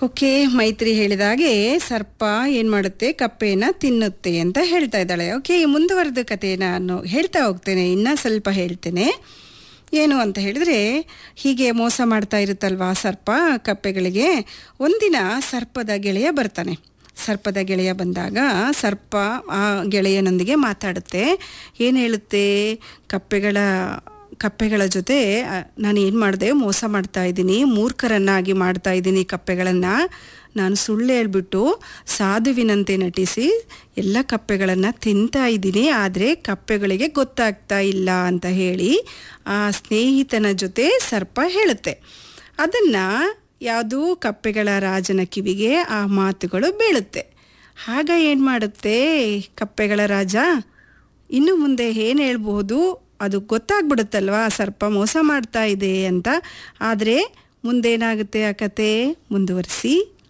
okay ಮೈತ್ರಿ ಹೇಳಿದಾಗೆ ಸರ್ಪ ಏನ್ ಮಾಡುತ್ತೆ ಕಪ್ಪೆನ ತಿನ್ನುತ್ತೆ ಅಂತ ಹೇಳ್ತಾ ಇದ್ದಾಳೆ ಓಕೆ ಮುಂದುವರೆದ ಕತೆ ನಾನು ಹೇಳ್ತಾ ಹೋಗ್ತೇನೆ ಇನ್ನ ಸ್ವಲ್ಪ ಹೇಳ್ತೇನೆ ಏನು ಅಂತ ಹೇಳಿದ್ರೆ ಹೀಗೆ ಮೋಸ ಮಾಡ್ತಾ ಇರುತ್ತಲ್ವಾ ಸರ್ಪ ಕಪ್ಪೆಗಳಿಗೆ ಒಂದಿನ ಸರ್ಪದ ಗೆಳೆಯ ಬರ್ತಾನೆ ಸರ್ಪದ ಗೆಳೆಯ ಬಂದಾಗ ಸರ್ಪ ಆ ಗೆಳೆಯನೊಂದಿಗೆ ಮಾತಾಡುತ್ತೆ ಏನು ಹೇಳುತ್ತೆ ಕಪ್ಪೆಗಳ ಕಪ್ಪೆಗಳ ಜೊತೆ ಆ, ನಾನು ಏನು ಮಾಡಿದೆ ಮೋಸ ಮಾಡ್ತಾ ಇದ್ದೀನಿ ಮೂರ್ಖರನ್ನಾಗಿ ಮಾಡ್ತಾ ಇದ್ದೀನಿ ಕಪ್ಪೆಗಳನ್ನು ನಾನು ಸುಳ್ಳು ಹೇಳ್ಬಿಟ್ಟು ಸಾಧುವಿನಂತೆ ನಟಿಸಿ ಎಲ್ಲ ಕಪ್ಪೆಗಳನ್ನು ತಿಂತಾ ಇದ್ದೀನಿ ಆದರೆ ಕಪ್ಪೆಗಳಿಗೆ ಗೊತ್ತಾಗ್ತಾ ಇಲ್ಲ ಅಂತ ಹೇಳಿ ಆ ಸ್ನೇಹಿತನ ಜೊತೆ ಸರ್ಪ ಹೇಳುತ್ತೆ ಅದನ್ನು ಯಾವುದು ಕಪ್ಪೆಗಳ ರಾಜನ ಕಿವಿಗೆ ಆ ಮಾತುಗಳು ಬೀಳುತ್ತೆ ಆಗ ಏನು ಮಾಡುತ್ತೆ ಕಪ್ಪೆಗಳ ರಾಜ ಇನ್ನು ಮುಂದೆ ಏನು ಹೇಳ್ಬಹುದು ಅದು ಗೊತ್ತಾಗ್ಬಿಡುತ್ತಲ್ವಾ ಸರ್ಪ ಮೋಸ ಮಾಡ್ತಾ ಇದೆ ಅಂತ ಆದರೆ ಮುಂದೇನಾಗುತ್ತೆ ಆ ಕತೆ ಮುಂದುವರಿಸಿ